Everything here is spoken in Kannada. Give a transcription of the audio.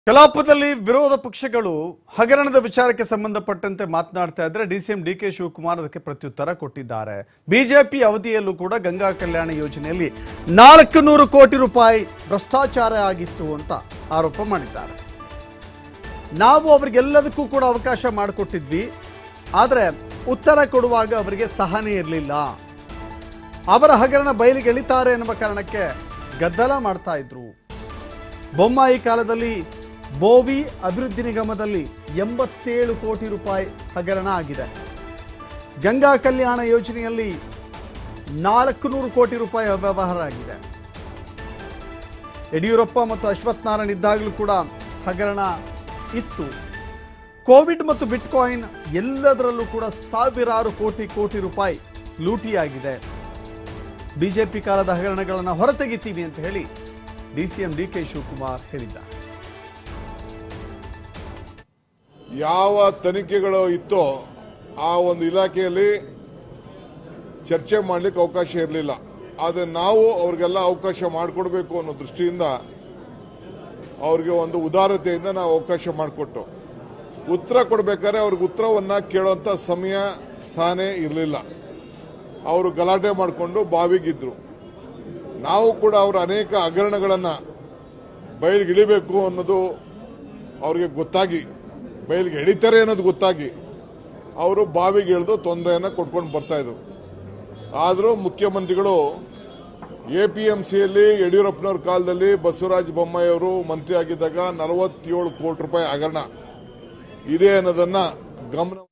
ಕಲಾಪದಲ್ಲಿ ವಿರೋಧ ಪಕ್ಷಗಳು ಹಗರಣದ ವಿಚಾರಕ್ಕೆ ಸಂಬಂಧಪಟ್ಟಂತೆ ಮಾತನಾಡ್ತಾ ಇದ್ರೆ ಡಿಸಿಎಂ ಡಿ ಕೆ ಶಿವಕುಮಾರ್ ಅದಕ್ಕೆ ಪ್ರತ್ಯುತ್ತರ ಕೊಟ್ಟಿದ್ದಾರೆ ಬಿಜೆಪಿ ಅವಧಿಯಲ್ಲೂ ಕೂಡ ಗಂಗಾ ಕಲ್ಯಾಣ ಯೋಜನೆಯಲ್ಲಿ ನಾಲ್ಕು ನೂರು ಕೋಟಿ ರೂಪಾಯಿ ಭ್ರಷ್ಟಾಚಾರ ಆಗಿತ್ತು ಅಂತ ಆರೋಪ ಮಾಡಿದ್ದಾರೆ ನಾವು ಅವರಿಗೆಲ್ಲದಕ್ಕೂ ಕೂಡ ಅವಕಾಶ ಮಾಡಿಕೊಟ್ಟಿದ್ವಿ ಆದರೆ ಉತ್ತರ ಕೊಡುವಾಗ ಅವರಿಗೆ ಸಹನೆ ಇರಲಿಲ್ಲ ಅವರ ಹಗರಣ ಬಯಲಿಗೆ ಎಳಿತಾರೆ ಎನ್ನುವ ಕಾರಣಕ್ಕೆ ಗದ್ದಲ ಮಾಡ್ತಾ ಇದ್ರು ಬೊಮ್ಮಾಯಿ ಕಾಲದಲ್ಲಿ ಬೋವಿ ಅಭಿವೃದ್ಧಿ ನಿಗಮದಲ್ಲಿ ಎಂಬತ್ತೇಳು ಕೋಟಿ ರೂಪಾಯಿ ಹಗರಣ ಆಗಿದೆ ಗಂಗಾ ಕಲ್ಯಾಣ ಯೋಜನೆಯಲ್ಲಿ ನಾಲ್ಕು ನೂರು ಕೋಟಿ ರೂಪಾಯಿ ಅವ್ಯವಹಾರ ಆಗಿದೆ ಯಡಿಯೂರಪ್ಪ ಮತ್ತು ಅಶ್ವಥ್ ನಾರಾಯಣ್ ಇದ್ದಾಗಲೂ ಕೂಡ ಹಗರಣ ಇತ್ತು ಕೋವಿಡ್ ಮತ್ತು ಬಿಟ್ಕಾಯಿನ್ ಎಲ್ಲದರಲ್ಲೂ ಕೂಡ ಸಾವಿರಾರು ಕೋಟಿ ಕೋಟಿ ರೂಪಾಯಿ ಲೂಟಿಯಾಗಿದೆ ಬಿಜೆಪಿ ಕಾಲದ ಹಗರಣಗಳನ್ನು ಹೊರತೆಗಿತೀವಿ ಅಂತ ಹೇಳಿ ಡಿಸಿಎಂ ಡಿ ಕೆ ಶಿವಕುಮಾರ್ ಹೇಳಿದ್ದಾರೆ ಯಾವ ತನಿಖೆಗಳು ಇತ್ತೋ ಆ ಒಂದು ಇಲಾಖೆಯಲ್ಲಿ ಚರ್ಚೆ ಮಾಡಲಿಕ್ಕೆ ಅವಕಾಶ ಇರಲಿಲ್ಲ ಆದರೆ ನಾವು ಅವ್ರಿಗೆಲ್ಲ ಅವಕಾಶ ಮಾಡಿಕೊಡ್ಬೇಕು ಅನ್ನೋ ದೃಷ್ಟಿಯಿಂದ ಅವ್ರಿಗೆ ಒಂದು ಉದಾರತೆಯಿಂದ ನಾವು ಅವಕಾಶ ಮಾಡಿಕೊಟ್ಟು ಉತ್ತರ ಕೊಡಬೇಕಾದ್ರೆ ಅವ್ರಿಗೆ ಉತ್ತರವನ್ನು ಕೇಳುವಂಥ ಸಮಯ ಸಹನೆ ಇರಲಿಲ್ಲ ಅವರು ಗಲಾಟೆ ಮಾಡಿಕೊಂಡು ಬಾವಿಗಿದ್ರು ನಾವು ಕೂಡ ಅವರ ಅನೇಕ ಹಗರಣಗಳನ್ನು ಬಯಲಿಗೆ ಇಳಿಬೇಕು ಅನ್ನೋದು ಅವ್ರಿಗೆ ಗೊತ್ತಾಗಿ ಬಯಲಿಗೆ ಎಳಿತಾರೆ ಅನ್ನೋದು ಗೊತ್ತಾಗಿ ಅವರು ಬಾವಿಗೆ ಇಳಿದು ತೊಂದರೆಯನ್ನು ಕೊಟ್ಕೊಂಡು ಬರ್ತಾ ಇದ್ರು ಆದರೂ ಮುಖ್ಯಮಂತ್ರಿಗಳು ಎ ಪಿ ಎಂ ಸಿಯಲ್ಲಿ ಯಡಿಯೂರಪ್ಪನವ್ರ ಕಾಲದಲ್ಲಿ ಬಸವರಾಜ ಬೊಮ್ಮಾಯಿ ಅವರು ಮಂತ್ರಿ ಆಗಿದ್ದಾಗ ನಲವತ್ತೇಳು ಕೋಟಿ ರೂಪಾಯಿ ಹಗರಣ ಇದೆ ಅನ್ನೋದನ್ನ ಗಮನ